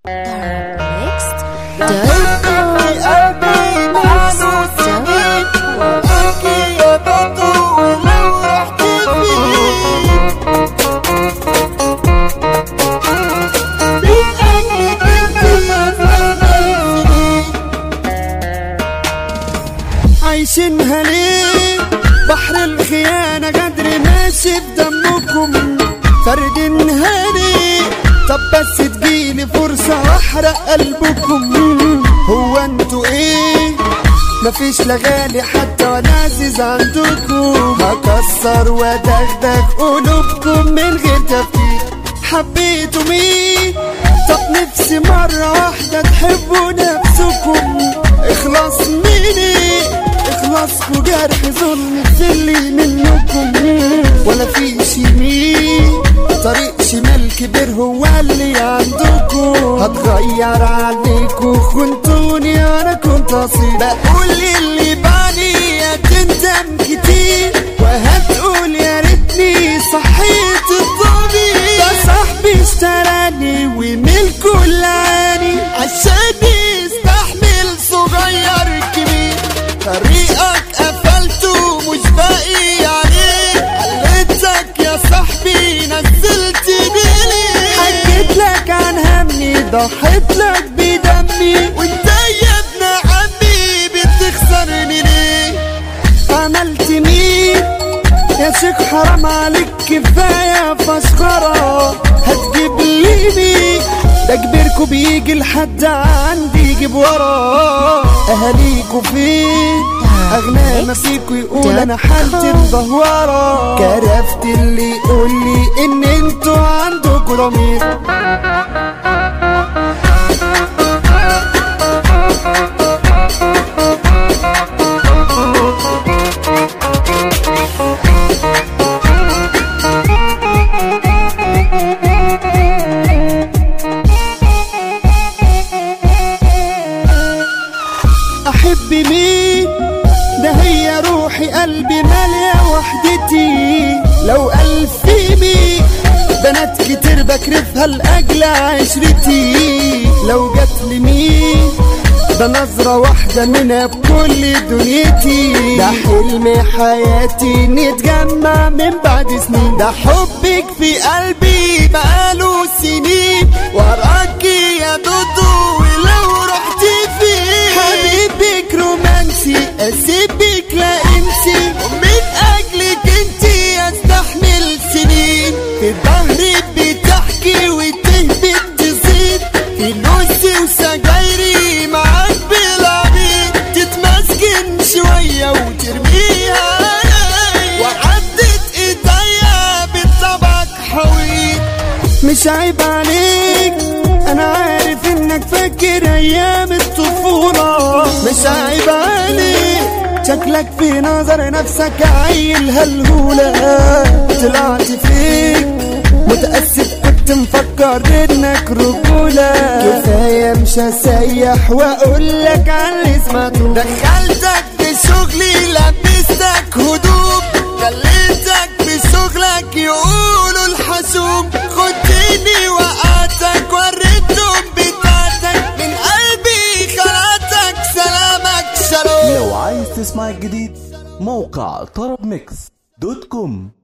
عايشينها ليه بحر الخيانة قدر ماشي بدمكم فردينها ليه طب بس تجيلي فرصة واحرق قلبكم هو انتوا ايه مفيش لا غالي حتى ولا عزيز عندكم هكسر وادغدغ قلوبكم من غير تفكير حبيتوا مين طب نفسي مرة واحدة تحبوا نفسكم اخلص مني اخلصكوا جرح ظلم تسلي منكم ولا فيش يمين طريق شمال كبير هو اللي عندكم هتغير عليكوا خنتوني انا كنت اصيل بقول اللي بعدي هتندم كتير وهتقول يا ريتني صحيت الضمير ده صاحبي اشتراني وملكه لعاني عشان يستحمل صغير كبير طريقك قفلته مش باقي عليه قلتك يا صاحبي نزلت بيلي حكيت لك عن همي ضحيت لك بدمي وانت يا ابن عمي بتخسرني ليه عملت مين يا شيخ حرام عليك كفاية فشخرة هتجيب لي مين ده كبيركوا بيجي لحد عندي يجيب ورا اهاليكوا فين اغنى ما فيكوا يقول انا حالتي مدهورة كرفت اللي يقول لي ان انتوا عندكوا ضمير احب مين ده هي روحي قلبي مالية وحدتي لو الف مين بنات كتير بكرفها لاجل عشرتي لو جت لمين ده نظرة واحدة منها بكل دنيتي ده حلم حياتي نتجمع من بعد سنين ده حبك في قلبي بقاله سنين وراكي يا دودو ولو رحت فين حبيبك رومانسي اسيبك لا انسي ومن اجلك انتي استحمل سنين في ظهري بتحكي وتهبط تزيد فلوسي وسجايري معاك بالعبيد تتمسكن شوية وترميها علي وعدت ايديا بالطبق حويط مش عيب عليك انا عارف انك فاكر ايام الطفولة مش عيب عليك شكلك في نظر نفسك عيل هالهولة طلعت فيك متأسف كنت مفكر انك رجولة كفاية مش هسيح واقول لك عن اللي سمعته دخلتك في شغلي لبستك هدوم خليتك في شغلك يقولوا الحشوم خدتني وقعتك وريتهم بتاعتك من قلبي خلعتك سلامك شالوم لو عايز تسمع الجديد موقع طرب ميكس دوت كوم